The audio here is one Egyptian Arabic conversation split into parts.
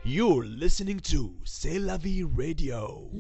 You're listening to C'est la vie radio.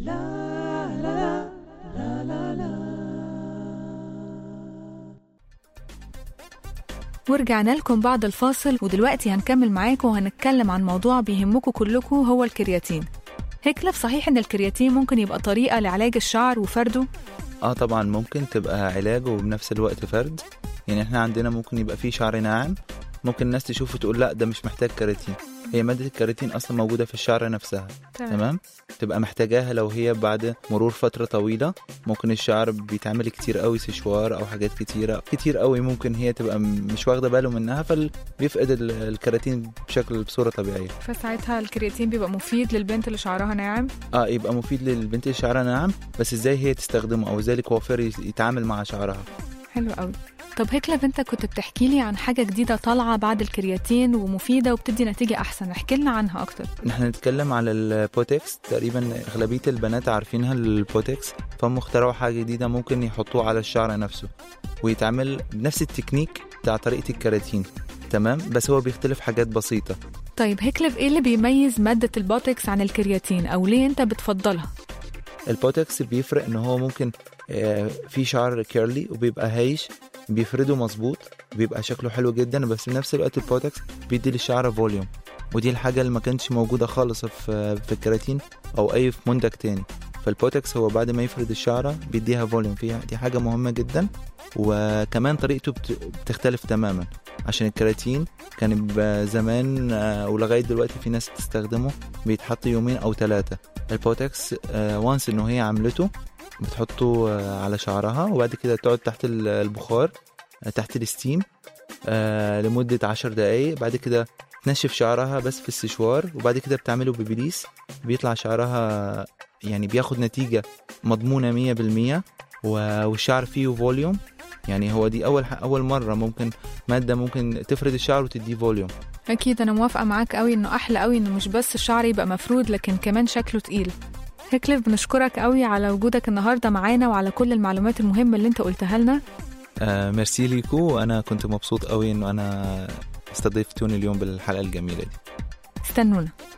ورجعنا لكم بعد الفاصل ودلوقتي هنكمل معاكم وهنتكلم عن موضوع بيهمكم كلكم هو الكرياتين هيكلف صحيح ان الكرياتين ممكن يبقى طريقة لعلاج الشعر وفرده اه طبعا ممكن تبقى علاج وبنفس الوقت فرد يعني احنا عندنا ممكن يبقى فيه شعر ناعم ممكن الناس تشوفه تقول لا ده مش محتاج كراتين هي مادة الكراتين أصلا موجودة في الشعر نفسها تمام تبقى محتاجاها لو هي بعد مرور فترة طويلة ممكن الشعر بيتعمل كتير قوي سشوار أو حاجات كتيرة كتير قوي ممكن هي تبقى م- مش واخدة باله منها فبيفقد ال- الكراتين بشكل بصورة طبيعية فساعتها الكرياتين بيبقى مفيد للبنت اللي شعرها ناعم اه يبقى مفيد للبنت اللي شعرها ناعم بس ازاي هي تستخدمه او ازاي الكوافير يس- يتعامل مع شعرها حلو قوي طب هيكلف انت كنت بتحكي لي عن حاجة جديدة طالعة بعد الكرياتين ومفيدة وبتدي نتيجة أحسن احكي لنا عنها أكتر نحن نتكلم على البوتكس تقريبا اغلبيه البنات عارفينها البوتكس فهم اخترعوا حاجه جديده ممكن يحطوه على الشعر نفسه ويتعمل بنفس التكنيك بتاع طريقه الكراتين تمام بس هو بيختلف حاجات بسيطه طيب هيكلف ايه اللي بيميز مادة البوتكس عن الكرياتين أو ليه انت بتفضلها البوتكس بيفرق ان هو ممكن آه، في شعر كيرلي وبيبقى هايش بيفرده مظبوط بيبقى شكله حلو جدا بس في نفس الوقت البوتكس بيدي للشعر فوليوم ودي الحاجة اللي ما كانتش موجودة خالص في في الكراتين أو أي في منتج تاني فالبوتكس هو بعد ما يفرد الشعرة بيديها فوليوم فيها دي حاجة مهمة جدا وكمان طريقته بت- بتختلف تماما عشان الكراتين كان بيبقى زمان آه، ولغاية دلوقتي في ناس بتستخدمه بيتحط يومين أو ثلاثة البوتكس وانس إنه هي عملته بتحطه آه، على شعرها وبعد كده تقعد تحت ال- البخار آه، تحت الستيم آه، لمدة عشر دقايق بعد كده تنشف شعرها بس في السشوار وبعد كده بتعمله ببليس بيطلع شعرها يعني بياخد نتيجة مضمونة مية بالمية و- والشعر فيه فوليوم يعني هو دي أول ح- أول مرة ممكن مادة ممكن تفرد الشعر وتديه فوليوم أكيد أنا موافقة معاك قوي إنه أحلى قوي إنه مش بس الشعر يبقى مفرود لكن كمان شكله تقيل هيكلف بنشكرك قوي على وجودك النهاردة معانا وعلى كل المعلومات المهمة اللي انت قلتها لنا آه ميرسي ليكو وأنا كنت مبسوط قوي إنه أنا استضيفتوني اليوم بالحلقة الجميلة دي استنونا